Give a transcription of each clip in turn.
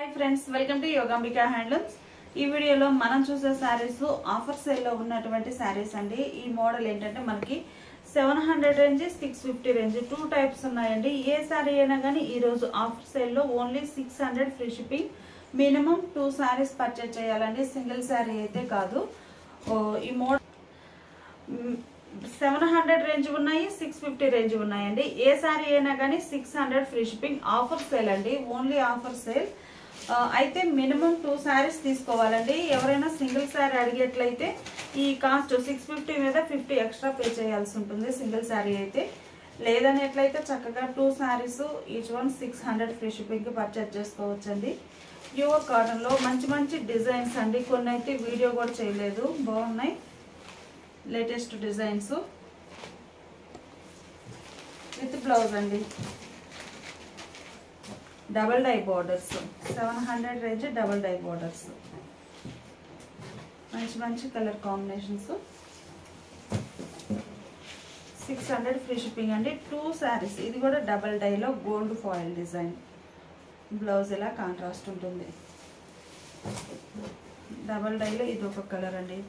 friends welcome to Yogambika handlooms ఈ వీడియోలో మనం చూసే శారీస్ ఆఫర్ సేల్లో ఉన్నటువంటి శారీస్ అండి ఈ మోడల్ ఏంటంటే మనకి seven hundred range six fifty range two types ఉన్నాయండి ఏ శారీ అయినా కానీ ఈ రోజు ఆఫర్ సేల్లో only six hundred free shipping minimum two saris purchase చేయాలండి సింగిల్ శారీ అయితే కాదు ఓ, ఈ మోడల్ సెవెన్ హండ్రెడ్ రేంజ్ ఉన్నాయి సిక్స్ ఫిఫ్టీ రేంజ్ ఉన్నాయండి ఏ శారీ అయినా కానీ six hundred free shipping offer sale అండి ఓన్లీ ఆఫర్ సేల్ అయితే మినిమం టూ శారీస్ తీసుకోవాలండి ఎవరైనా సింగిల్ శారీ అడిగేట్లయితే ఈ కాస్ట్ సిక్స్ ఫిఫ్టీ మీద ఫిఫ్టీ ఎక్స్ట్రా పే చేయాల్సి ఉంటుంది సింగిల్ శారీ అయితే లేదనేట్లయితే చక్కగా two saris each one six hundred free షిప్పింగ్కి పర్చేజ్ చేసుకోవచ్చండి ప్యూర్ కాటన్లో మంచి మంచి డిజైన్స్ అండి కొన్ని అయితే వీడియో కూడా చేయలేదు బాగున్నాయి లేటెస్ట్ డిజైన్స్ విత్ బ్లౌజ్ అండి double dye borders seven hundred range double dye borders మంచి మంచి colour combinations six hundred free shipping అండి టూ శారీస్ ఇది కూడా డబల్ డైలో గోల్డ్ ఫాయిల్ డిజైన్ బ్లౌజ్ ఇలా కాంట్రాస్ట్ ఉంటుంది డబల్ డైలో ఇది ఒక కలర్ అండి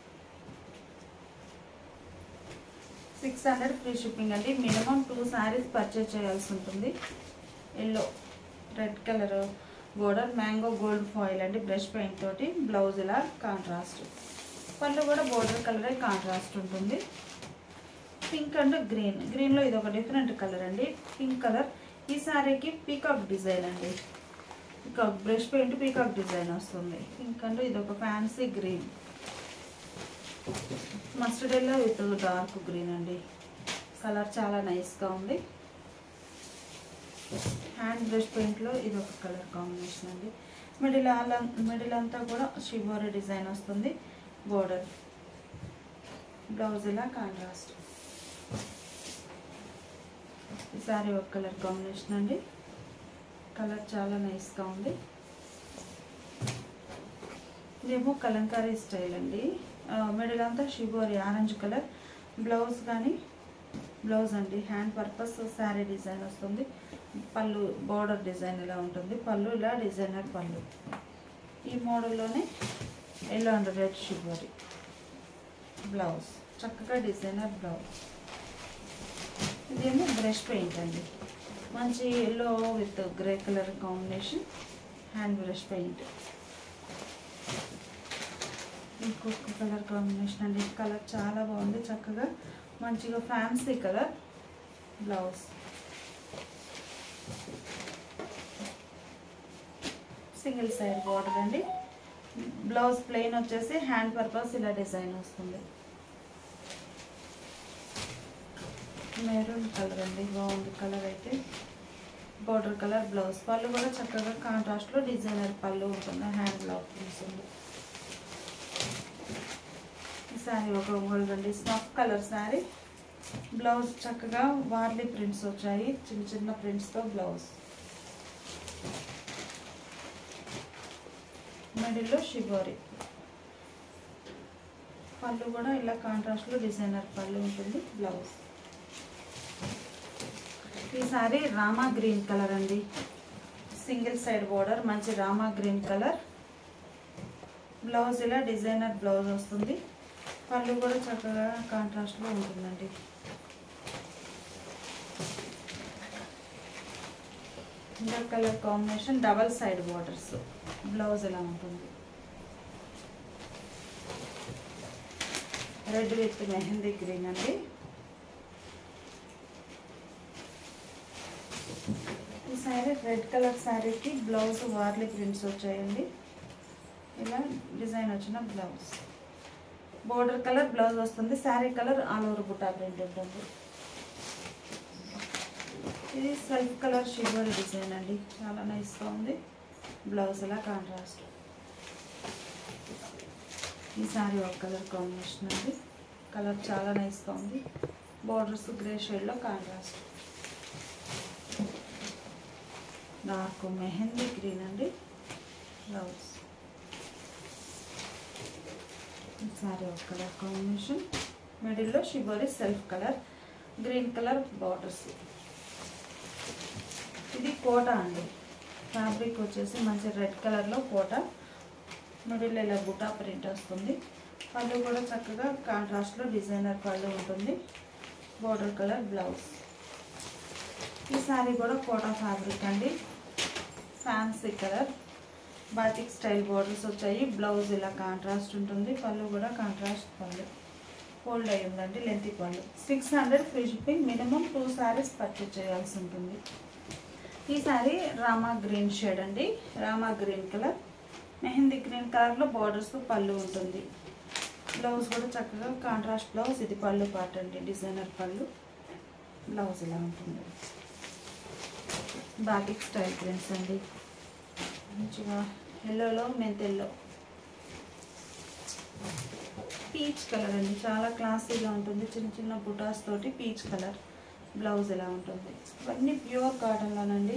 సిక్స్ హండ్రెడ్ ఫ్రీ షిప్పింగ్ అండి మినిమం టూ శారీస్ పర్చేజ్ చేయాల్సి ఉంటుంది yellow red colour border mango gold foil అండి బ్రష్ పెయింట్ తోటి బ్లౌజ్ ఇలా కాంట్రాస్ట్ పళ్ళు కూడా బోర్డర్ కలరే కాంట్రాస్ట్ ఉంటుంది పింక్ అండ్ గ్రీన్ గ్రీన్లో ఇది ఒక డిఫరెంట్ కలర్ అండి పింక్ కలర్ ఈ శారీకి పీకాక్ డిజైన్ అండి peacock brush paint peacock design వస్తుంది పింక్ అండ్ ఇది ఒక fancy green mustard yellow with dark green అండి కలర్ చాలా నైస్గా ఉంది హ్యాండ్ బ్రష్ పెయింట్లో ఇది ఒక కలర్ కాంబినేషన్ అండి మిడిల్ అలా మిడిల్ అంతా కూడా షివోరి డిజైన్ వస్తుంది బోర్డర్ బ్లౌజ్ ఇలా కాంట్రాస్ట్ ఈ సారీ ఒక కలర్ కాంబినేషన్ అండి కలర్ చాలా నైస్గా ఉంది ఇదేమో కలంకారీ స్టైల్ అండి మిడిల్ అంతా షిబోరి ఆరెంజ్ కలర్ బ్లౌజ్ కానీ బ్లౌజ్ అండి హ్యాండ్ పర్పస్ శారీ డిజైన్ వస్తుంది పళ్ళు బోర్డర్ డిజైన్ ఇలా ఉంటుంది పళ్ళు ఇలా డిజైనర్ పళ్ళు ఈ మోడల్లోనే yellow and red shibori blouse చక్కగా డిజైనర్ బ్లౌజ్ ఇదేమో బ్రష్ పెయింట్ అండి మంచి yellow with grey colour combination hand brush paint ఇంకొక కలర్ కాంబినేషన్ అండి కలర్ చాలా బాగుంది చక్కగా మంచిగా fancy colour blouse single side border అండి బ్లౌజ్ ప్లెయిన్ వచ్చేసి హ్యాండ్ పర్పస్ ఇలా డిజైన్ వస్తుంది మెరూన్ కలర్ అండి బాగుంది కలర్ అయితే బార్డర్ కలర్ బ్లౌజ్ పళ్ళు కూడా చక్కగా కాంట్రాస్ట్లో డిజైనర్ పళ్ళు ఉంటుంది హ్యాండ్ బ్లౌజ్ ఉంటుంది ఈ శారీ ఒక గోల్డ్ అండి స్నఫ్ కలర్ శారీ బ్లౌజ్ చక్కగా వార్లీ ప్రింట్స్ వచ్చాయి చిన్న చిన్న ప్రింట్స్తో బ్లౌజ్ మిడిల్లో షిబోరి పళ్ళు కూడా ఇలా కాంట్రాస్ట్లో డిజైనర్ పళ్ళు ఉంటుంది బ్లౌజ్ ఈ సారీ రామా గ్రీన్ కలర్ అండి సింగిల్ సైడ్ బోర్డర్ మంచి రామా గ్రీన్ కలర్ బ్లౌజ్ ఇలా డిజైనర్ బ్లౌజ్ వస్తుంది పళ్ళు కూడా చక్కగా కాంట్రాస్ట్లో ఉంటుందండి ఇంకా colour combination double side borders blouse ఇలా ఉంటుంది రెడ్ విత్ మెహందీ గ్రీన్ అండి ఈ శారీ రెడ్ కలర్ శారీకి బ్లౌజ్ వార్లీ ప్రింట్స్ వచ్చాయండి ఇలా డిజైన్ వచ్చిన బ్లౌజ్ బోర్డర్ కలర్ బ్లౌజ్ వస్తుంది sari colour all over buta print ఉంటుంది ఇది సెల్ఫ్ కలర్ షివర్ డిజైన్ అండి చాలా నైస్గా ఉంది బ్లౌజ్ ఇలా కాంట్రాస్ట్ ఈ శారీ ఒక కలర్ కాంబినేషన్ అండి కలర్ చాలా నైస్గా ఉంది బోర్డర్స్ గ్రే షేడ్లో కాంట్రాస్ట్ డార్క్ మెహందీ గ్రీన్ అండి బ్లౌజ్ సారీ ఒక కలర్ కాంబినేషన్ మిడిల్లో shibori self colour green colour borders ఇది కోట అండి ఫ్యాబ్రిక్ వచ్చేసి మంచి రెడ్ కలర్లో కోట మిడిల్ ఇలా బుటా ప్రింట్ వస్తుంది పళ్ళు కూడా చక్కగా కాంట్రాస్ట్లో డిజైనర్ పళ్ళు ఉంటుంది బోర్డర్ కలర్ బ్లౌజ్ ఈ శారీ కూడా కోటా ఫ్యాబ్రిక్ అండి fancy colour batik style borders వచ్చాయి బ్లౌజ్ ఇలా కాంట్రాస్ట్ ఉంటుంది పళ్ళు కూడా కాంట్రాస్ట్ పళ్ళు ఫోల్డ్ అయి ఉందండి length pallu six hundred free shipping minimum two saris purchase చేయాల్సి ఉంటుంది ఈ శారీ రామా గ్రీన్ షేడ్ అండి Rama green colour mehndi green కలర్లో బార్డర్స్ పళ్ళు ఉంటుంది బ్లౌజ్ కూడా చక్కగా కాంట్రాస్ట్ బ్లౌజ్ ఇది పళ్ళు పార్ట్ అండి డిజైనర్ పళ్ళు బ్లౌజ్ ఇలా ఉంటుంది బాటిక్ స్టైల్ ప్రింట్స్ అండి మంచిగా ఎల్లోలో మెంతెల్లో పీచ్ కలర్ అండి చాలా క్లాసీగా ఉంటుంది చిన్న చిన్న బుటాస్ తోటి పీచ్ కలర్ బ్లౌజ్ ఇలా ఉంటుంది ఇవన్నీ ప్యూర్ కాటన్లోనండి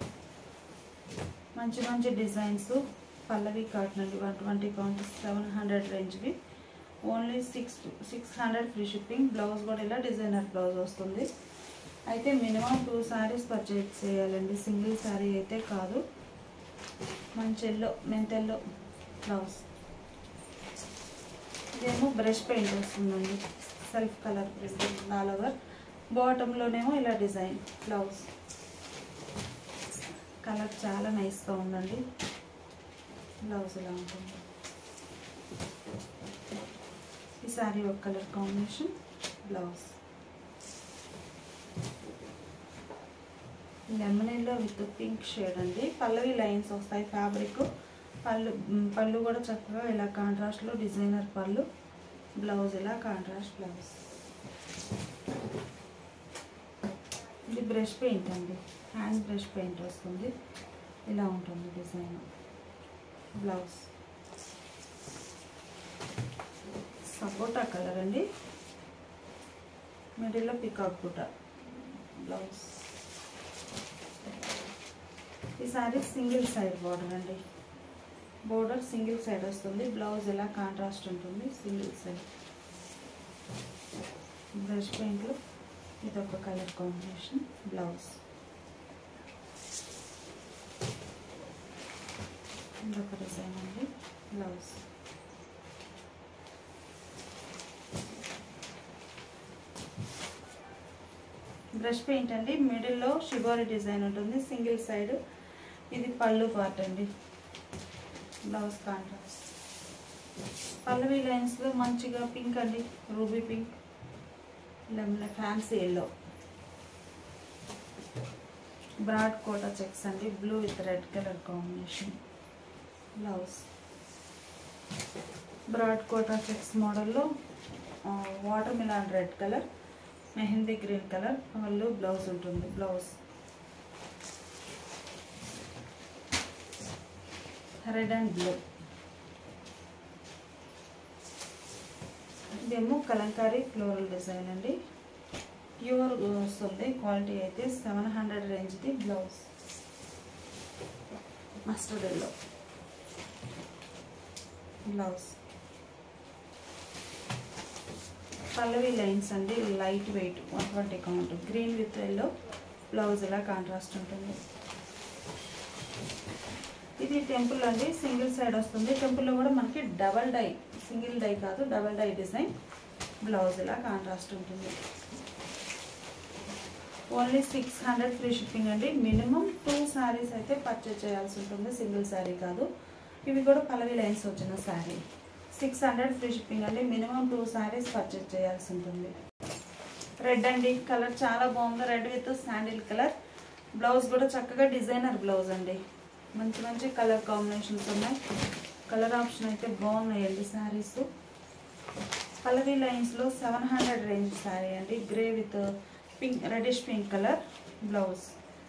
మంచి మంచి డిజైన్స్ పల్లవి కాటన్ అండి one twenty count seven hundred రేంజ్వి only six six hundred free shipping blouse కూడా ఇలా డిజైనర్ బ్లౌజ్ వస్తుంది అయితే మినిమం టూ శారీస్ పర్చేజ్ చేయాలండి సింగిల్ శారీ అయితే కాదు మంచి ఎల్లో మెంతెల్లో బ్లౌజ్ ఇదేమో బ్రష్ పెయింట్ వస్తుందండి self colour print all over బాటంలోనేమో ఇలా డిజైన్ బ్లౌజ్ కలర్ చాలా నైస్గా ఉందండి బ్లౌజ్ ఇలా ఉంటుంది ఈ సారీ ఒక కలర్ కాంబినేషన్ బ్లౌజ్ లెమనీలో విత్ పింక్ షేడ్ అండి పల్లవి లైన్స్ వస్తాయి ఫ్యాబ్రిక్ పళ్ళు మ్, పళ్ళు కూడా చక్కగా ఇలా కాంట్రాస్ట్లో డిజైనర్ పళ్ళు బ్లౌజ్ ఇలా కాంట్రాస్ట్ బ్లౌజ్ ఇది బ్రష్ పెయింట్ అండి హ్యాండ్ బ్రష్ పెయింట్ వస్తుంది ఇలా ఉంటుంది డిజైన్ బ్లౌజ్ సపోటా కలర్ అండి మిడిల్లో పికాక్ బుట్ట బ్లౌజ్ ఈ సారీ సింగిల్ సైడ్ బార్డర్ అండి బోర్డర్ సింగిల్ సైడ్ వస్తుంది బ్లౌజ్ ఇలా కాంట్రాస్ట్ ఉంటుంది సింగిల్ సైడ్ బ్రష్ పెయింట్లో ఇది ఒక కలర్ కాంబినేషన్ బ్లౌజ్ ఇదొక డిజైన్ అండి బ్లౌజ్ బ్రష్ పెయింట్ అండి మిడిల్లో షిబోరి డిజైన్ ఉంటుంది సింగిల్ సైడ్ ఇది పళ్ళు పార్ట్ అండి బ్లౌజ్ కాంట్రాస్ట్ పల్లవి లైన్స్లో మంచిగా పింక్ అండి ruby pink lemon fancy yellow broad Kota checks అండి blue with red colour combination blouse broad Kota checks మోడల్లో watermelon red colour mehndi green colour వాళ్ళు బ్లౌజ్ ఉంటుంది బ్లౌజ్ రెడ్ అండ్ బ్లూ ఇదేమో కలంకారీ ఫ్లోరల్ డిజైన్ అండి ప్యూర్ వస్తుంది క్వాలిటీ అయితే seven hundred రేంజ్ది blouse mustard yellow blouse Pallavi lines అండి light weight one twenty count green with yellow blouse ఇలా contrast ఉంటుంది ఇది టెంపుల్ అండి సింగిల్ సైడ్ వస్తుంది టెంపుల్లో కూడా మనకి డబల్ డై సింగిల్ డై కాదు డబల్ డై డిజైన్ బ్లౌజ్ ఇలా కాంట్రాస్ట్ ఉంటుంది only six hundred free shipping అండి మినిమం టూ శారీస్ అయితే పర్చేజ్ చేయాల్సి ఉంటుంది సింగిల్ శారీ కాదు ఇవి కూడా పల్లవి లైన్స్ వచ్చిన sari six hundred free shipping అండి మినిమం టూ శారీస్ పర్చేజ్ చేయాల్సి ఉంటుంది రెడ్ అండి కలర్ చాలా బాగుంది red with sandal colour blouse కూడా చక్కగా డిజైనర్ బ్లౌజ్ అండి మంచి మంచి కలర్ కాంబినేషన్స్ ఉన్నాయి కలర్ ఆప్షన్ అయితే బాగున్నాయండి శారీస్ పల్లవి లైన్స్లో సెవెన్ హండ్రెడ్ రేంజ్ శారీ అండి grey with pink reddish pink colour blouse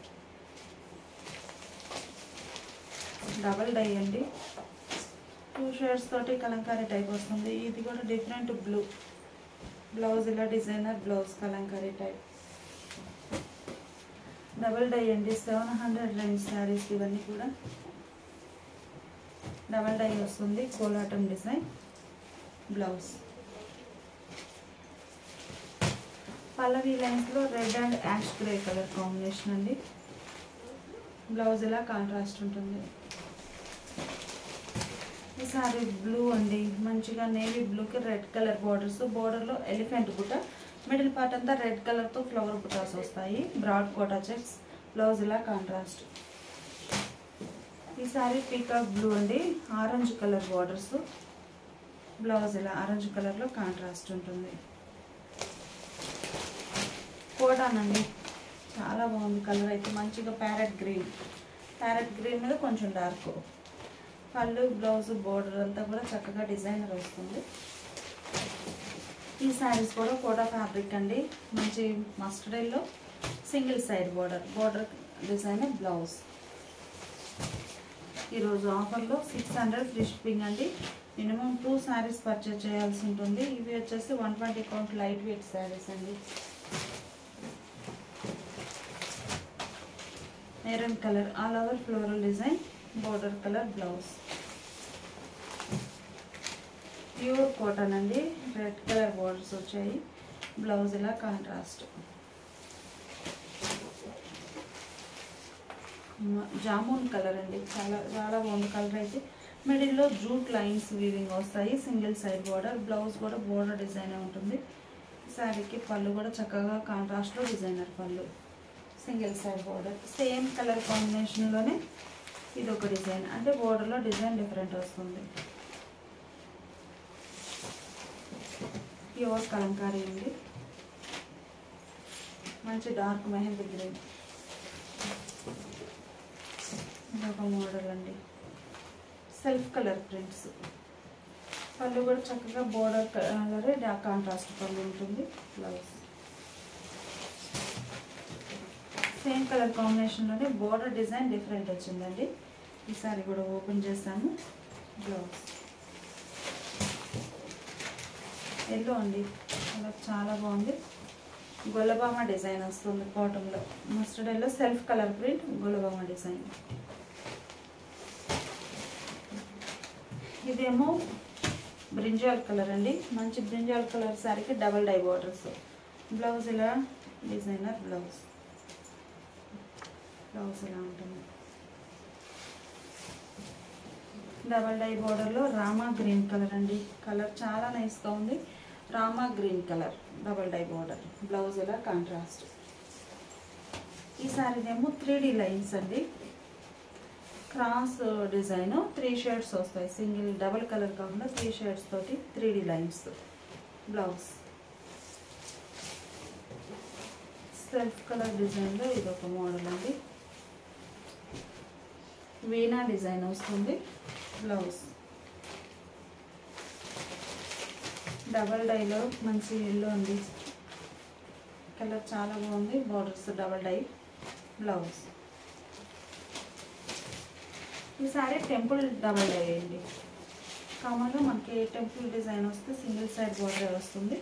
double dye అండి టూ షేడ్స్ తోటి కలంకారీ టైప్ వస్తుంది ఇది కూడా డిఫరెంట్ బ్లూ బ్లౌజ్ ఇలా designer blouse kalamkari type double dye అండి సెవెన్ హండ్రెడ్ రేంజ్ శారీస్ ఇవన్నీ కూడా డబల్ డై వస్తుంది కోలాటం డిజైన్ బ్లౌజ్ పల్లవి లైన్స్లో red and ash grey colour combination అండి బ్లౌజ్ ఇలా కాంట్రాస్ట్ ఉంటుంది ఈ సారీ బ్లూ అండి మంచిగా నేవీ బ్లూకి రెడ్ కలర్ బార్డర్స్ బార్డర్లో ఎలిఫెంట్ బుట్ట మిడిల్ పార్ట్ అంతా రెడ్ కలర్తో ఫ్లవర్ బుటాస్ వస్తాయి బ్రాడ్ కోటా చెక్స్ బ్లౌజ్ ఇలా కాంట్రాస్ట్ ఈ సారీ పీకాక్ బ్లూ అండి ఆరెంజ్ కలర్ బార్డర్స్ బ్లౌజ్ ఇలా ఆరెంజ్ కలర్లో కాంట్రాస్ట్ ఉంటుంది కోడానండి చాలా బాగుంది కలర్ అయితే మంచిగా ప్యారెట్ గ్రీన్ ప్యారెట్ గ్రీన్ మీద కొంచెం డార్క్ పళ్ళు బ్లౌజ్ బోర్డర్ అంతా కూడా చక్కగా డిజైనర్ వస్తుంది ఈ శారీస్ కూడా కోడా ఫ్యాబ్రిక్ అండి మంచి mustard yellow single side border border design blouse ఈరోజు ఆఫర్లో సిక్స్ హండ్రెడ్ ఫ్రీ షిప్పింగ్ అండి మినిమం టూ శారీస్ పర్చేజ్ చేయాల్సి ఉంటుంది ఇవి వచ్చేసి one twenty count light weight saris అండి maroon colour all over floral design border colour blouse pure cotton అండి red colour borders వచ్చాయి బ్లౌజ్ ఇలా కాంట్రాస్ట్ జామున్ కలర్ అండి చాలా చాలా బాగుంది కలర్ అయితే మిడిల్లో జూట్ లైన్స్ వీవింగ్ వస్తాయి సింగిల్ సైడ్ బోర్డర్ బ్లౌజ్ కూడా బోర్డర్ డిజైన్ ఉంటుంది శారీకి పళ్ళు కూడా చక్కగా కాంట్రాస్ట్లో designer pallu single side border same colour కాంబినేషన్లోనే ఇది ఒక డిజైన్ అంటే బోర్డర్లో డిజైన్ డిఫరెంట్ వస్తుంది ప్యూర్ కలంకారీ అండి మంచి డార్క్ మెహందీ గ్రీన్ ఇదొక మోడల్ అండి సెల్ఫ్ కలర్ ప్రింట్స్ పళ్ళు కూడా చక్కగా బోర్డర్ కలర్ కాంట్రాస్ట్ పళ్ళు ఉంటుంది బ్లౌజ్ సేమ్ కలర్ కాంబినేషన్లోనే బోర్డర్ డిజైన్ డిఫరెంట్ వచ్చిందండి ఈసారి కూడా ఓపెన్ చేస్తాము బ్లౌజ్ ఎల్లో అండి కలర్ చాలా బాగుంది గొల్లబామ డిజైన్ వస్తుంది కాటన్లో mustard yellow self colour print Gollabhama design ఇదేమో బ్రింజాల్ కలర్ అండి మంచి బ్రింజాల్ కలర్ శారీకి డబల్ డై బార్డర్స్ బ్లౌజ్ ఇలా డిజైనర్ బ్లౌజ్ బ్లౌజ్ ఇలా ఉంటుంది డబల్ డై బార్డర్లో రామా గ్రీన్ కలర్ అండి కలర్ చాలా నైస్గా ఉంది Rama green colour double dye border blouse ఇలా కాంట్రాస్ట్ ఈ సారీనేమో త్రీ డి లైన్స్ అండి క్రాస్ డిజైన్ త్రీ షేడ్స్ వస్తాయి సింగిల్ డబల్ కలర్ కాకుండా త్రీ షేడ్స్ తోటి three D lines blouse self colour డిజైన్లో ఇది ఒక మోడల్ అండి వీణా డిజైన్ వస్తుంది బ్లౌజ్ డబల్ డైలో మంచి ఎల్లో ఉంది కలర్ చాలా బాగుంది బార్డర్స్ డబల్ డై బ్లౌజ్ ఈ సారీ టెంపుల్ డబల్ డై అండి కామన్గా మనకి టెంపుల్ డిజైన్ వస్తే సింగిల్ సైడ్ బార్డర్ వస్తుంది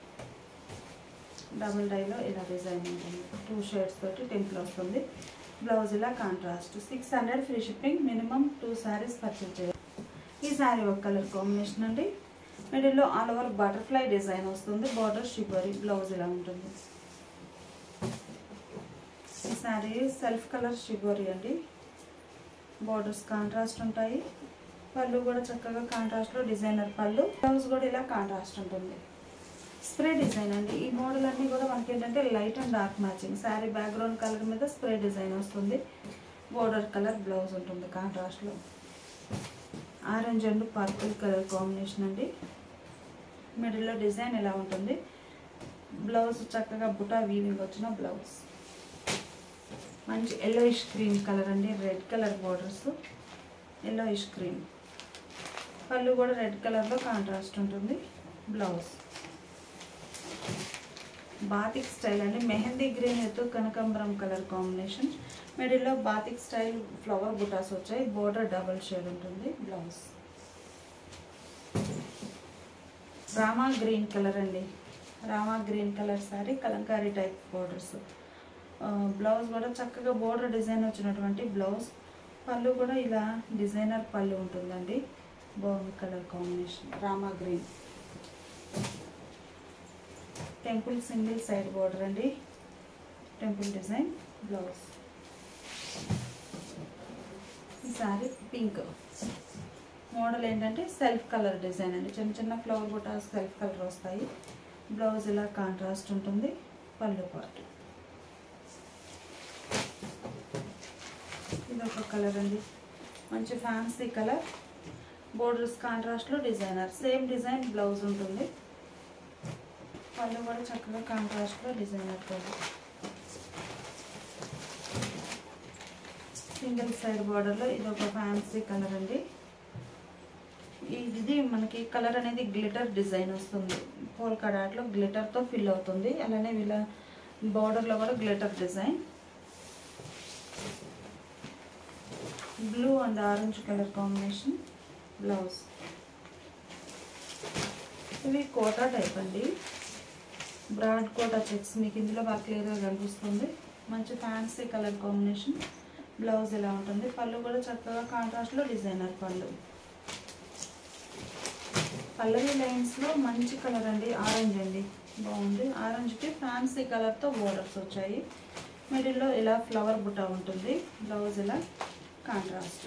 డబుల్ డైలో ఇలా డిజైన్ ఉంటుంది టూ షేడ్స్ తోటి టెంపుల్ వస్తుంది బ్లౌజ్ ఇలా contrast six hundred free shipping minimum two saris purchase చేయాలి ఈ శారీ ఒక కలర్ కాంబినేషన్ అండి మిడిల్లో ఆల్ ఓవర్ బటర్ఫ్లై డిజైన్ వస్తుంది బార్డర్ షిబరీ బ్లౌజ్ ఇలా ఉంటుంది ఈ శారీ సెల్ఫ్ కలర్ షిబోరీ అండి బార్డర్స్ కాంట్రాస్ట్ ఉంటాయి పళ్ళు కూడా చక్కగా కాంట్రాస్ట్లో డిజైనర్ పళ్ళు బ్లౌజ్ కూడా ఇలా కాంట్రాస్ట్ ఉంటుంది స్ప్రే డిజైన్ అండి ఈ మోడల్ అన్నీ కూడా మనకి ఏంటంటే light and dark matching sari background colour మీద స్ప్రే డిజైన్ వస్తుంది బోర్డర్ కలర్ బ్లౌజ్ ఉంటుంది కాంట్రాస్ట్లో orange and purple colour combination అండి మిడిల్లో డిజైన్ ఎలా ఉంటుంది బ్లౌజ్ చక్కగా బుటా వీవింగ్ వచ్చిన బ్లౌజ్ మంచి ఎల్లోయిష్ క్రీమ్ కలర్ అండి red colour borders yellowish cream pallu కూడా రెడ్ కలర్లో కాంట్రాస్ట్ ఉంటుంది బ్లౌజ్ బాతిక్ స్టైల్ అండి మెహందీ గ్రీన్ ఎత్తు కనకాంబరం కలర్ కాంబినేషన్ మిడిల్లో బాతిక్ స్టైల్ ఫ్లవర్ బుటాస్ వచ్చాయి బోర్డర్ డబల్ షేడ్ ఉంటుంది బ్లౌజ్ రామా గ్రీన్ కలర్ అండి Rama green colour sari kalamkari type borders blouse కూడా చక్కగా బోర్డర్ డిజైన్ వచ్చినటువంటి బ్లౌజ్ పళ్ళు కూడా ఇలా డిజైనర్ పళ్ళు ఉంటుందండి బాగుంది colour combination Rama green temple single side border అండి టెంపుల్ డిజైన్ బ్లౌజ్ ఈ సారీ పింక్ మోడల్ ఏంటంటే సెల్ఫ్ కలర్ డిజైన్ అండి చిన్న చిన్న ఫ్లవర్ బుటాస్ సెల్ఫ్ కలర్ వస్తాయి బ్లౌజ్ ఇలా కాంట్రాస్ట్ ఉంటుంది పళ్ళు పార్ట్ ఇది ఒక కలర్ అండి మంచి ఫ్యాన్సీ కలర్ బోర్డర్స్ కాంట్రాస్ట్లో డిజైనర్ సేమ్ డిజైన్ బ్లౌజ్ ఉంటుంది పళ్ళు కూడా చక్కగా కాంట్రాస్ట్లో డిజైనర్ పళ్ళు సింగిల్ సైడ్ బార్డర్లో ఇది ఒక ఫ్యాన్సీ కలర్ అండి ఇది మనకి కలర్ అనేది గ్లిటర్ డిజైన్ వస్తుంది పోల్కా డాట్లో గ్లిటర్తో ఫిల్ అవుతుంది అలానే వీళ్ళ బార్డర్లో కూడా glitter design blue and orange colour combination blouse ఇవి కోటా టైప్ అండి బ్రాడ్ కోటా చెక్స్ మీకు ఇందులో బాగా క్లియర్గా కనిపిస్తుంది మంచి ఫ్యాన్సీ కలర్ కాంబినేషన్ బ్లౌజ్ ఇలా ఉంటుంది పళ్ళు కూడా చక్కగా కాంట్రాస్ట్లో డిజైనర్ పళ్ళు పల్లవి లైన్స్లో మంచి కలర్ అండి ఆరెంజ్ అండి బాగుంది ఆరెంజ్కి ఫ్యాన్సీ కలర్తో బోర్డర్స్ వచ్చాయి మిడిల్లో ఇలా ఫ్లవర్ బుట్ట ఉంటుంది బ్లౌజ్ ఇలా కాంట్రాస్ట్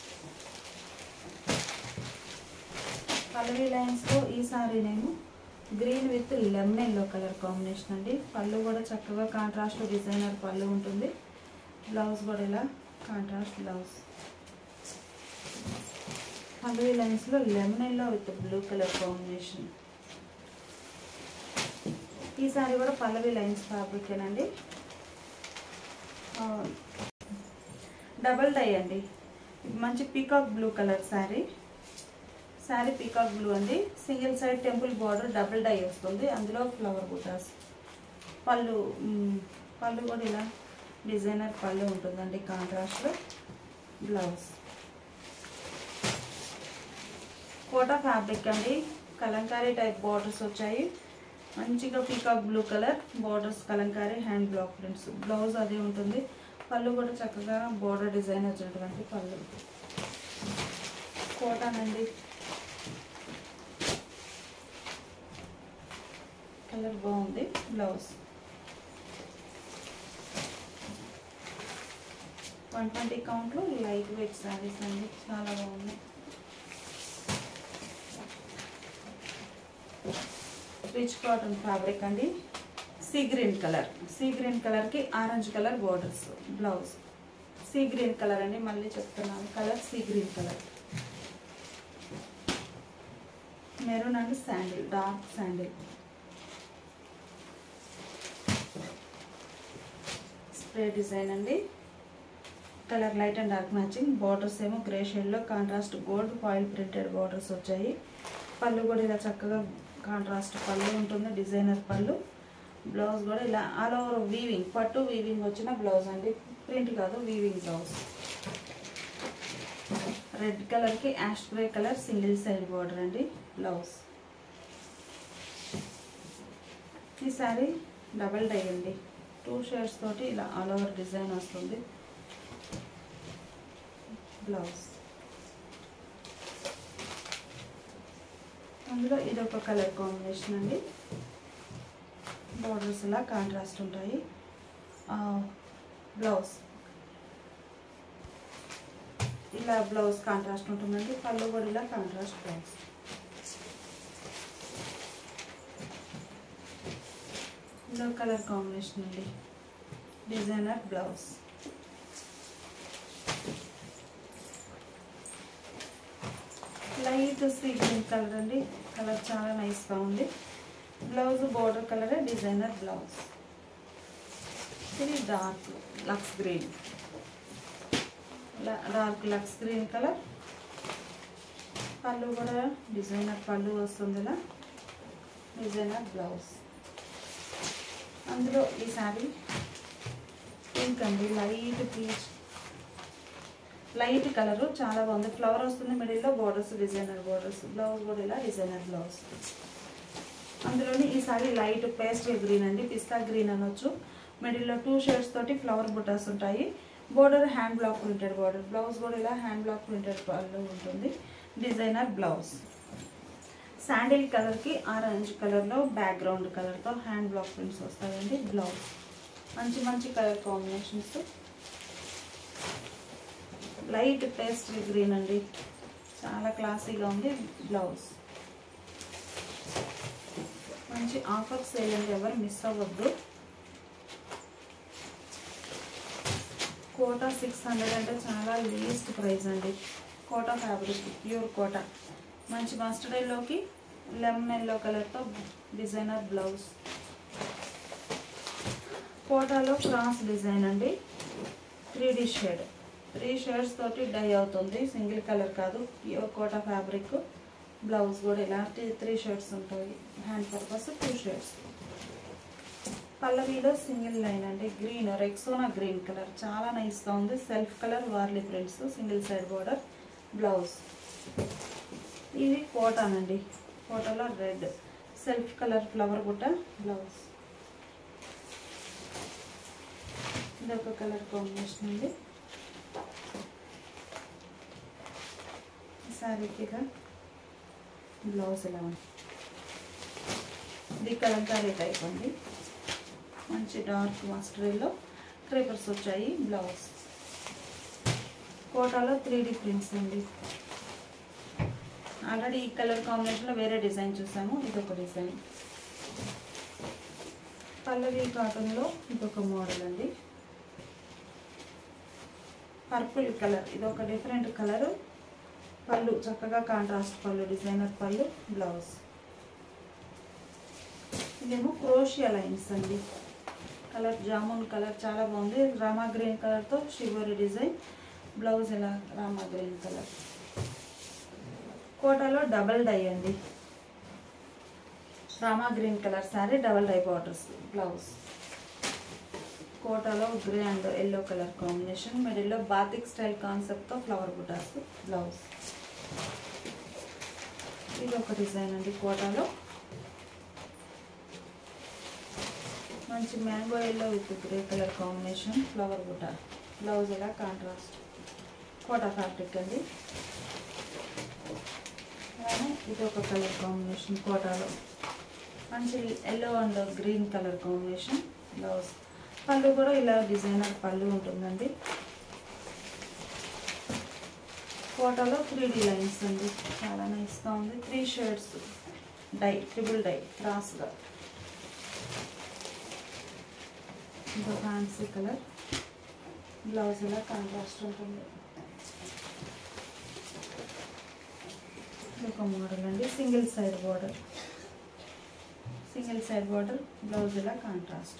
పల్లవి లైన్స్లో ఈ సారీనేమో green with lemon yellow colour combination అండి పళ్ళు కూడా చక్కగా కాంట్రాస్ట్ డిజైనర్ పళ్ళు ఉంటుంది బ్లౌజ్ కూడా ఇలా కాంట్రాస్ట్ బ్లౌజ్ పల్లవి లైన్స్లో lemon yellow with blue colour combination ఈ సారీ కూడా పల్లవి లైన్స్ ఫ్యాబ్రికేనండి డబల్ డై అండి మంచి peacock blue colour sari sari peacock blue అండి single side temple border double dye వస్తుంది అందులో ఫ్లవర్ బుటాస్ పళ్ళు మ్, పళ్ళు కూడా ఇలా డిజైనర్ పళ్ళు ఉంటుందండి కాంట్రాస్ట్లో బ్లౌజ్ కోటా ఫ్యాబ్రిక్ అండి కలంకారీ టైప్ బార్డర్స్ వచ్చాయి మంచిగా peacock blue colour borders kalamkari hand block prints blouse అదే ఉంటుంది పళ్ళు కూడా చక్కగా బార్డర్ డిజైన్ వచ్చినటువంటి పళ్ళు కోటానండి కలర్ బాగుంది బ్లౌజ్ వన్ ట్వంటీ కౌంట్లో లైట్ వెయిట్ శారీస్ అండి చాలా బాగున్నాయి రిచ్ కాటన్ ఫ్యాబ్రిక్ అండి sea green colour sea green కలర్కి orange colour borders blouse sea green colour అండి మళ్ళీ చెప్తున్నాను colour sea green colour maroon and sandal dark sandal spray design అండి colour light and dark matching borders ఏమో grey షేడ్లో contrast gold foil printed borders వచ్చాయి పళ్ళు కూడా ఇలా చక్కగా కాంట్రాస్ట్ పళ్ళు ఉంటుంది డిజైనర్ పళ్ళు బ్లౌజ్ కూడా ఇలా ఆల్ ఓవర్ వీవింగ్ పట్టు వీవింగ్ వచ్చిన బ్లౌజ్ అండి ప్రింట్ కాదు వీవింగ్ బ్లౌజ్ రెడ్ కలర్కి ash grey colour single side border అండి బ్లౌజ్ ఈ సారీ డబల్ డై అండి టూ షేడ్స్ తోటి ఇలా ఆల్ ఓవర్ డిజైన్ వస్తుంది బ్లౌజ్ అందులో ఇది ఒక కలర్ కాంబినేషన్ అండి బార్డర్స్ ఇలా కాంట్రాస్ట్ ఉంటాయి ఆ, బ్లౌజ్ ఇలా బ్లౌజ్ కాంట్రాస్ట్ ఉంటుందండి పళ్ళు కూడా ఇలా కాంట్రాస్ట్ బ్లౌజ్ ఇందులో కలర్ కాంబినేషన్ అండి designer blouse light sea green colour అండి కలర్ చాలా నైస్గా ఉంది blouse border colour designer blouse ఇది dark Lux green dark Lux green colour pallu కూడా డిజైనర్ పళ్ళు వస్తుంది ఇలా డిజైనర్ బ్లౌజ్ అందులో ఈ సారీ పింక్ అండి లైట్ పీచ్ లైట్ కలర్ చాలా బాగుంది ఫ్లవర్ వస్తుంది మిడిల్లో బోర్డర్స్ డిజైనర్ బోర్డర్స్ బ్లౌజ్ కూడా ఇలా డిజైనర్ బ్లౌజ్ అందులోని ఈ సారీ లైట్ పేస్టల్ గ్రీన్ అండి పిస్తా గ్రీన్ అనొచ్చు మిడిల్లో టూ షేడ్స్ తోటి ఫ్లవర్ బుటాస్ ఉంటాయి border hand block printed border blouse కూడా ఇలా హ్యాండ్ బ్లాక్ ప్రింటెడ్ పళ్ళు ఉంటుంది డిజైనర్ బ్లౌజ్ శాండిల్ కలర్కి ఆరెంజ్ కలర్లో బ్యాక్గ్రౌండ్ కలర్తో హ్యాండ్ బ్లాక్ ప్రింట్స్ వస్తాయండి బ్లౌజ్ మంచి మంచి colour combinations light pastry green అండి చాలా క్లాసీగా ఉంది బ్లౌజ్ మంచి ఆఫర్ సేల్ అండి ఎవరు మిస్ అవ్వద్దు కోటా సిక్స్ హండ్రెడ్ అంటే చాలా లీస్ట్ ప్రైస్ అండి కోటా ఫ్యాబ్రిక్ ప్యూర్ కోటా మంచి మస్టర్డ్ ఎల్లోకి లెమన్ ఎల్లో కలర్తో డిజైనర్ బ్లౌజ్ కోటాలో క్రాస్ డిజైన్ అండి three D shade three shades తోటి డై అవుతుంది సింగిల్ కలర్ కాదు ప్యూర్ కోటా ఫ్యాబ్రిక్ బ్లౌజ్ కూడా ఇలాంటి త్రీ షేడ్స్ ఉంటాయి హ్యాండ్ పర్పస్ టూ షేడ్స్ పల్లవీలో సింగిల్ లైన్ అండి గ్రీన్ రెక్సోనా గ్రీన్ కలర్ చాలా నైస్గా ఉంది self colour Warli prints single side border blouse ఇది కోటాన్ అండి కోటాలో రెడ్ సెల్ఫ్ కలర్ ఫ్లవర్ బుట్ట బ్లౌజ్ ఇది ఒక కలర్ కాంబినేషన్ అండి శారీకి ఇలా బ్లౌజ్ ఇలా ఉంది ఇది కలంకారీ టైప్ అండి మంచి డార్క్ మస్టరీలో క్రేపర్స్ వచ్చాయి బ్లౌజ్ కోటాలో త్రీ డి ప్రింట్స్ అండి ఆల్రెడీ ఈ కలర్ కాంబినేషన్లో వేరే డిజైన్ చూసాము ఇదొక డిజైన్ పల్లవి కాటన్లో ఇదొక మోడల్ అండి పర్పుల్ కలర్ ఇదొక డిఫరెంట్ కలర్ పళ్ళు చక్కగా contrast pallu designer pallu blouse ఇదేమో క్రోషియా లైన్స్ అండి కలర్ జామున్ కలర్ చాలా బాగుంది రామా గ్రీన్ కలర్తో షివరి డిజైన్ బ్లౌజ్ ఇలా రామా గ్రీన్ కలర్ కోటాలో డబల్ డై అండి Rama green colour sari double dye borders blouse కోటాలో grey and yellow colour combination మిడిల్లో బాతిక్ స్టైల్ కాన్సెప్ట్తో ఫ్లవర్ బుటాస్ బ్లౌజ్ ఇది ఒక డిజైన్ అండి కోటాలో మంచి mango yellow with grey colour combination flower బుట్ట బ్లౌజ్ ఇలా కాంట్రాస్ట్ కోటా ఫ్యాబ్రిక్ అండి అలానే ఇది ఒక కలర్ కాంబినేషన్ కోటాలో మంచి yellow and green colour combination blouse pallu కూడా ఇలా డిజైనర్ పళ్ళు ఉంటుందండి కోటాలో త్రీ డి లైన్స్ అండి చాలా నైస్గా ఉంది three shades dye triple dye క్రాస్గా ఇంకా ఫ్యాన్సీ కలర్ బ్లౌజ్ ఇలా కాంట్రాస్ట్ ఉంటుంది ఇది ఒక మోడల్ అండి single side border single side border blouse ఇలా కాంట్రాస్ట్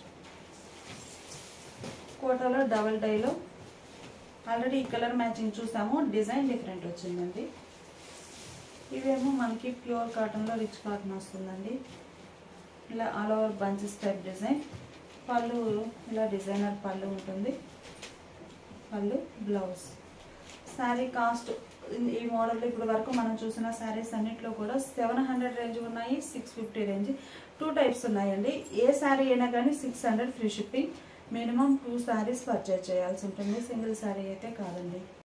కోటాలో డబల్ డైలో ఆల్రెడీ ఈ కలర్ మ్యాచింగ్ చూసాము డిజైన్ డిఫరెంట్ వచ్చిందండి ఇవేమో మనకి ప్యూర్ కాటన్లో రిచ్ కాటన్ వస్తుందండి ఇలా all over bunches type design pallu ఇలా డిజైనర్ పళ్ళు ఉంటుంది పళ్ళు బ్లౌజ్ శారీ కాస్ట్ ఈ మోడల్ ఇప్పుడు వరకు మనం చూసిన శారీస్ అన్నిట్లో కూడా సెవెన్ హండ్రెడ్ రేంజ్ ఉన్నాయి six fifty range two types ఉన్నాయండి ఏ శారీ అయినా కానీ six hundred free shipping minimum two saris purchase చేయాల్సి ఉంటుంది సింగిల్ శారీ అయితే కాదండి